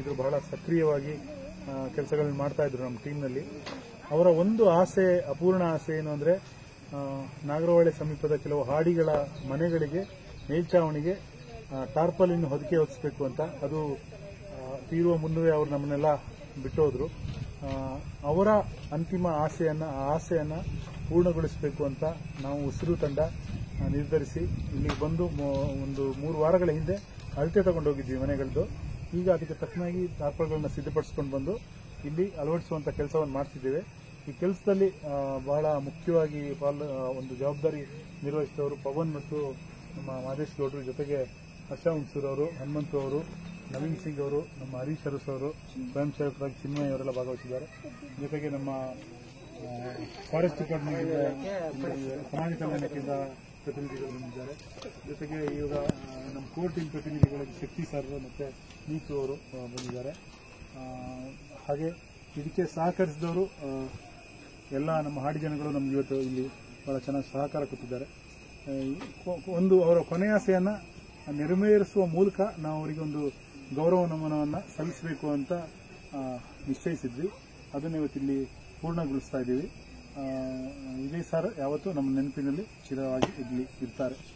ಇದ್ರು ಬಹಳ ಸಕ್ರಿಯವಾಗಿ ಕೆಲಸಗಳನ್ನ ಮಾಡ್ತಾ ಇದ್ರು ನಮ್ಮ ಟೀಮ್ನಲ್ಲಿ ಅವರ ಒಂದು ಆಸೆ ಅಪೂರ್ಣ ಆಸೆ ಏನು ಅಂದ್ರೆ ಆ, ನಾಗರಹೊಳೆ ಸಮೀಪದ ಕೆಲವು ಹಾಡಿಗಳ ಮನೆಗಳಿಗೆ ಮೇಲ್ಚಾವಣಿಗೆ ಆ, ಟಾರ್ಪಲಿನ್ ಹೊದಿಕೆ ಹೊದಿಸಬೇಕು ಅಂತ ಅದು ಆ, ತೀರುವ ಮುನ್ನವೇ ಅವರು ನಮ್ಮನ್ನೆಲ್ಲ ಬಿಟ್ಟೋದ್ರು ಆ, ಅವರ ಅಂತಿಮ ಆಸೆಯನ್ನ ಆ ಆಸೆಯನ್ನ ಪೂರ್ಣಗೊಳಿಸಬೇಕು ಅಂತ ನಾವು ಉಸಿರು ತಂಡ ಆ, ನಿರ್ಧರಿಸಿ ಇಲ್ಲಿಗೆ ಬಂದು ಮೊ- ಒಂದು ಮೂರು ವಾರಗಳ ಹಿಂದೆ ಅಳತೆ ತಗೊಂಡೋಗಿದ್ವಿ ಮನೆಗಳದ್ದು ಈಗ ಅದಕ್ಕೆ ತಕ್ಕನಾಗಿ ಟಾರ್ಪಲ್ಗಳನ್ನ ಸಿದ್ಧಪಡಿಸ್ಕೊಂಡು ಬಂದು ಇಲ್ಲಿ ಅಳವಡಿಸುವಂತ ಕೆಲಸವನ್ನು ಮಾಡ್ತಿದ್ದೇವೆ ಈ ಕೆಲಸದಲ್ಲಿ ಆ, ಬಹಳ ಮುಖ್ಯವಾಗಿ ಪಾಲ್ ಆ, ಒಂದು ಜವಾಬ್ದಾರಿ ನಿರ್ವಹಿಸಿದವರು ಪವನ್ ಮತ್ತು ನಮ್ಮ ಮಾದೇಶ್ ಗೌಡ್ರು ಜೊತೆಗೆ ಹರ್ಷ ಹುಣಸೂರ್ ಅವರು ಹನುಮಂತು ಅವರು ನವೀನ್ ಸಿಂಗ್ ಅವರು ನಮ್ಮ ಹರೀಶ್ ಅರಸ್ ಅವರು ಸ್ವಯಂ ಸೇವಕರಾಗಿ ಚಿನ್ಮಯ್ ಅವರೆಲ್ಲ ಭಾಗವಹಿಸಿದ್ದಾರೆ ಜೊತೆಗೆ ನಮ್ಮ ಫಾರೆಸ್ಟ್ ಡಿಪಾರ್ಟ್ಮೆಂಟ್ ಸಮಾಜ ಕಲ್ಯಾಣ ಕೇಂದ್ರ ಪ್ರತಿನಿಧಿಗಳು ಬಂದಿದ್ದಾರೆ ಜೊತೆಗೆ ಈಗ ಆ, ನಮ್ಮ ಕೋರ್ಟಿನ ಪ್ರತಿನಿಧಿಗಳಾಗಿ ಶಕ್ತಿ ಸರ್ ಮತ್ತೆ ನೀತು ಅವರು ಆ, ಬಂದಿದ್ದಾರೆ ಆ, ಹಾಗೆ ಇದಕ್ಕೆ ಸಹಕರಿಸಿದವರು ಆ, ಎಲ್ಲ ನಮ್ಮ ಹಾಡಿ ಜನಗಳು ನಮ್ಗೆ ಇವತ್ತು ಇಲ್ಲಿ ಬಹಳ ಚೆನ್ನಾಗಿ ಸಹಕಾರ ಕೊಟ್ಟಿದ್ದಾರೆ ಆ, ಕೊ- ಒಂದು ಅವರ ಕೊನೆಯಾಸೆಯನ್ನ ನೆರವೇರಿಸುವ ಮೂಲಕ ನಾವು ಅವರಿಗೆ ಒಂದು ಗೌರವ ನಮನವನ್ನ ಸಲ್ಲಿಸಬೇಕು ಅಂತ ಆ, ನಿಶ್ಚಯಿಸಿದ್ವಿ ಅದನ್ನು ಇವತ್ತಿಲ್ಲಿ ಪೂರ್ಣಗೊಳಿಸ್ತಾ ಇದ್ದೀವಿ ಆ, ವಿಜಯ್ ಸರ್ ಯಾವತ್ತೂ ನಮ್ಮ ನೆನಪಿನಲ್ಲಿ ಚಿರವಾಗಿ ಇಲ್ಲಿ ಇರ್ತಾರೆ